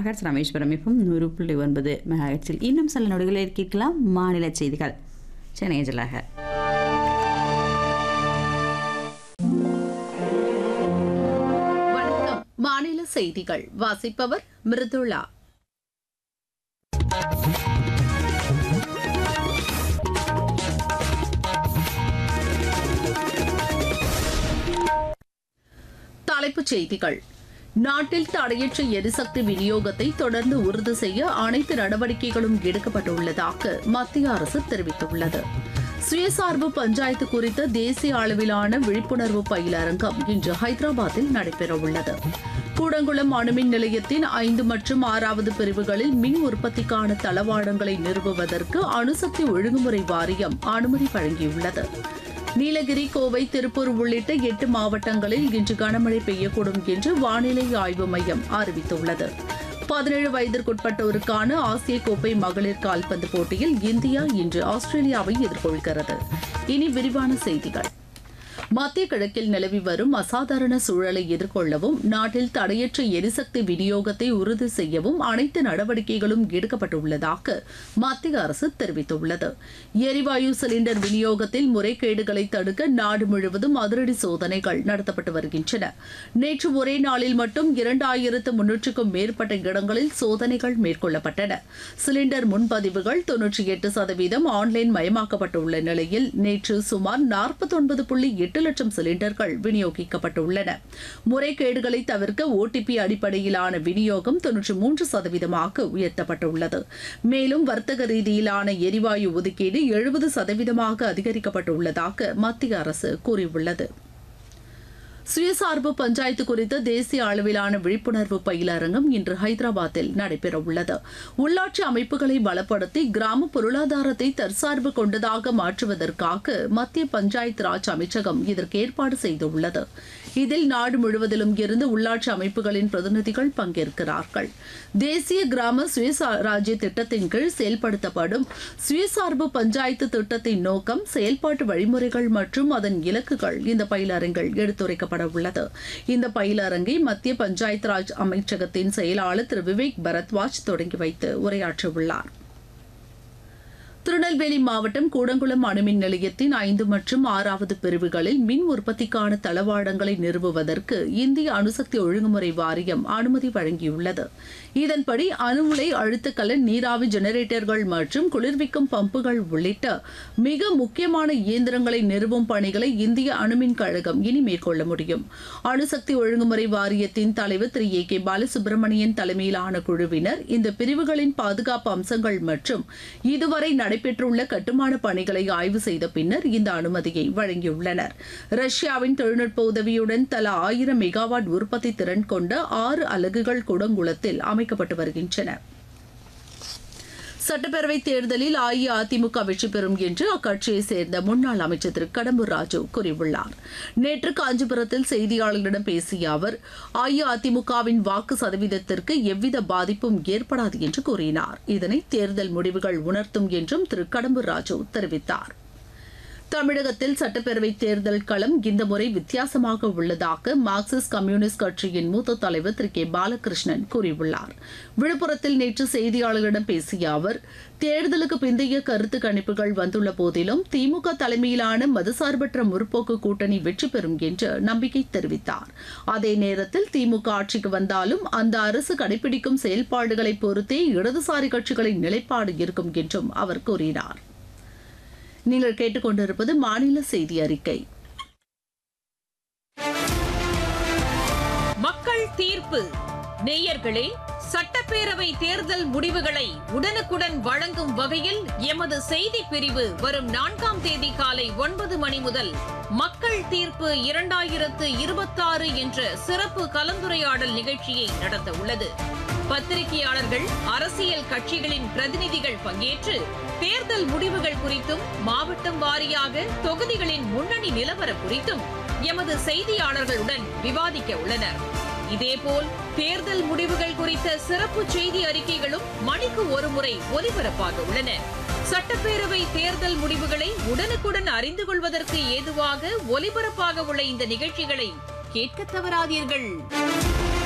megahertz Rameswaram FM நூறு புள்ளி ஒன்பது மெகாஹெட்ஸில் இன்னும் சில நொடிகளில் கேட்கலாம் மாநில செய்திகள் சென்னை அஞ்சலாக வணக்கம் மாநில செய்திகள் வாசிப்பவர் மிருதுளா தலைப்புச் செய்திகள் நாட்டில் தடையற்ற எரிசக்தி விநியோகத்தை தொடர்ந்து உறுதி செய்ய அனைத்து நடவடிக்கைகளும் எடுக்கப்பட்டுள்ளதாக மத்திய அரசு தெரிவித்துள்ளது சுயசார்பு பஞ்சாயத்து குறித்த தேசிய அளவிலான விழிப்புணர்வு பயிலரங்கம் இன்று ஹைதராபாத்தில் நடைபெறவுள்ளது கூடங்குளம் அணுமின் நிலையத்தின் ஐந்து மற்றும் ஆறாவது பிரிவுகளில் மின் உற்பத்திக்கான தளவாடங்களை நிறுவுவதற்கு அணுசக்தி ஒழுங்குமுறை வாரியம் அனுமதி வழங்கியுள்ளது நீலகிரி கோவை திருப்பூர் உள்ளிட்ட எட்டு மாவட்டங்களில் இன்று கனமழை பெய்யக்கூடும் என்று வானிலை ஆய்வு மையம் அறிவித்துள்ளது பதினேழு வயதிற்குட்பட்டோருக்கான ஆசிய கோப்பை மகளிர் கால்பந்து போட்டியில் இந்தியா இன்று ஆஸ்திரேலியாவை எதிர்கொள்கிறது இனி விரிவான செய்திகள் மத்திய கிழக்கில் நிலவி வரும் அசாதாரண சூழலை எதிர்கொள்ளவும் நாட்டில் தடையற்ற எரிசக்தி விநியோகத்தை உறுதி செய்யவும் அனைத்து நடவடிக்கைகளும் எடுக்கப்பட்டுள்ளதாக மத்திய அரசு தெரிவித்துள்ளது எரிவாயு சிலிண்டர் விநியோகத்தில் முறைகேடுகளை தடுக்க நாடு முழுவதும் அதிரடி சோதனைகள் நடத்தப்பட்டு வருகின்றன நேற்று ஒரே நாளில் மட்டும் இரண்டாயிரத்து முன்னூற்றுக்கும் மேற்பட்ட இடங்களில் சோதனைகள் மேற்கொள்ளப்பட்டன சிலிண்டர் முன்பதிவுகள் தொன்னூற்றி எட்டு சதவீதம் ஆன்லைன் மயமாக்கப்பட்டுள்ள நிலையில் நேற்று சுமார் நாற்பத்தொன்பது புள்ளி எட்டு லட்சம் சிலிண்டர்கள் விநியோகிக்கப்பட்டுள்ளன முறைகேடுகளை தவிர்க்க ஓடிபி அடிப்படையிலான விநியோகம் தொன்னூற்றி மூன்று சதவீதமாக உயர்த்தப்பட்டுள்ளது மேலும் வர்த்தக ரீதியிலான எரிவாயு ஒதுக்கீடு எழுபது சதவீதமாக அதிகரிக்கப்பட்டுள்ளதாக மத்திய அரசு கூறியுள்ளது சுயசார்பு பஞ்சாயத்து குறித்த தேசிய அளவிலான விழிப்புணர்வு பயிலரங்கம் இன்று ஹைதராபாத்தில் நடைபெறவுள்ளது உள்ளாட்சி அமைப்புகளை பலப்படுத்தி கிராம பொருளாதாரத்தை தற்சார்பு கொண்டதாக மாற்றுவதற்காக மத்திய பஞ்சாயத்து ராஜ் அமைச்சகம் இதற்கு ஏற்பாடு செய்துள்ளது இதில் நாடு முழுவதிலும் இருந்து உள்ளாட்சி அமைப்புகளின் பிரதிநிதிகள் பங்கேற்கிறார்கள் தேசிய கிராம சுயராஜ்ய திட்டத்தின் கீழ் செயல்படுத்தப்படும் சுயசார்பு பஞ்சாயத்து திட்டத்தின் நோக்கம் செயல்பாட்டு வழிமுறைகள் மற்றும் அதன் இலக்குகள் இந்த பயிலரங்கில் எடுத்துரைக்கப்பட உள்ளது இந்த பயிலரங்கை மத்திய பஞ்சாயத்து ராஜ் அமைச்சகத்தின் செயலாளர் திரு விவேக் பரத்வாஜ் தொடங்கி வைத்து உரையாற்றவுள்ளார் திருநெல்வேலி மாவட்டம் கூடங்குளம் அணுமின் நிலையத்தின் ஐந்து மற்றும் ஆறாவது பிரிவுகளில் மின் உற்பத்திக்கான தளவாடங்களை நிறுவுவதற்கு இந்திய அணுசக்தி ஒழுங்குமுறை வாரியம் அனுமதி வழங்கியுள்ளது இதன்படி அணு உலை அழுத்தக்கலன் நீராவி ஜெனரேட்டர்கள் மற்றும் குளிர்விக்கும் பம்புகள் உள்ளிட்ட மிக முக்கியமான இயந்திரங்களை நிறுவும் பணிகளை இந்திய அணுமின் கழகம் இனி மேற்கொள்ள முடியும் அணுசக்தி ஒழுங்குமுறை வாரியத்தின் தலைவர் திரு ஏ கே பாலசுப்ரமணியன் தலைமையிலான குழுவினர் இந்த பிரிவுகளின் பாதுகாப்பு அம்சங்கள் மற்றும் இதுவரை நடைபெற்றுள்ள கட்டுமான பணிகளை ஆய்வு செய்த பின்னர் இந்த அனுமதியை வழங்கியுள்ளனர் ரஷ்யாவின் தொழில்நுட்ப உதவியுடன் தலா ஆயிரம் மெகாவாட் உற்பத்தி திறன் கொண்ட ஆறு அலகுகள் குடங்குளத்தில் அமைக்கப்பட்டு வருகின்றன சட்டப்பேரவை தேர்தலில் அஇஅதிமுக வெற்றி பெறும் என்று அக்கட்சியைச் சேர்ந்த முன்னாள் அமைச்சர் திரு கடம்பூர் ராஜு கூறியுள்ளார் நேற்று காஞ்சிபுரத்தில் செய்தியாளர்களிடம் பேசிய அவர் அஇஅதிமுகவின் வாக்கு சதவீதத்திற்கு எவ்வித பாதிப்பும் ஏற்படாது என்று கூறினார் இதனை தேர்தல் முடிவுகள் உணர்த்தும் என்றும் திரு கடம்பூர் ராஜு தெரிவித்தார் தமிழகத்தில் சட்டப்பேரவை தேர்தல் களம் இந்த முறை வித்தியாசமாக உள்ளதாக மார்க்சிஸ்ட் கம்யூனிஸ்ட் கட்சியின் மூத்த தலைவர் திரு கே பாலகிருஷ்ணன் கூறியுள்ளார் விழுப்புரத்தில் நேற்று செய்தியாளர்களிடம் பேசிய அவர் தேர்தலுக்கு பிந்தைய கருத்து கணிப்புகள் வந்துள்ள போதிலும் திமுக தலைமையிலான மதசார்பற்ற முற்போக்கு கூட்டணி வெற்றி பெறும் என்று நம்பிக்கை தெரிவித்தார் அதே நேரத்தில் திமுக ஆட்சிக்கு வந்தாலும் அந்த அரசு கடைபிடிக்கும் செயல்பாடுகளை பொறுத்தே இடதுசாரி கட்சிகளின் நிலைப்பாடு இருக்கும் என்றும் அவர் கூறினார் நீங்கள் கேட்டுக்கொண்டிருப்பது மாநில செய்தி அறிக்கை மக்கள் தீர்ப்பு நேயர்களே சட்டப்பேரவை தேர்தல் முடிவுகளை உடனுக்குடன் வழங்கும் வகையில் எமது செய்தி பிரிவு வரும் நான்காம் தேதி காலை ஒன்பது மணி முதல் மக்கள் தீர்ப்பு இரண்டாயிரத்து இருபத்தாறு என்ற சிறப்பு கலந்துரையாடல் நிகழ்ச்சியை நடத்த உள்ளது பத்திரிகையாளர்கள் அரசியல் கட்சிகளின் பிரதிநிதிகள் பங்கேற்று தேர்தல் முடிவுகள் குறித்தும் மாவட்டம் வாரியாக தொகுதிகளின் முன்னணி நிலவரம் குறித்தும் எமது செய்தியாளர்களுடன் விவாதிக்க உள்ளனர் இதேபோல் தேர்தல் முடிவுகள் குறித்த சிறப்பு செய்தி அறிக்கைகளும் மணிக்கு ஒருமுறை ஒலிபரப்பாக உள்ளன சட்டப்பேரவை தேர்தல் முடிவுகளை உடனுக்குடன் அறிந்து கொள்வதற்கு ஏதுவாக ஒலிபரப்பாக உள்ள இந்த நிகழ்ச்சிகளை கேட்க தவறாதீர்கள்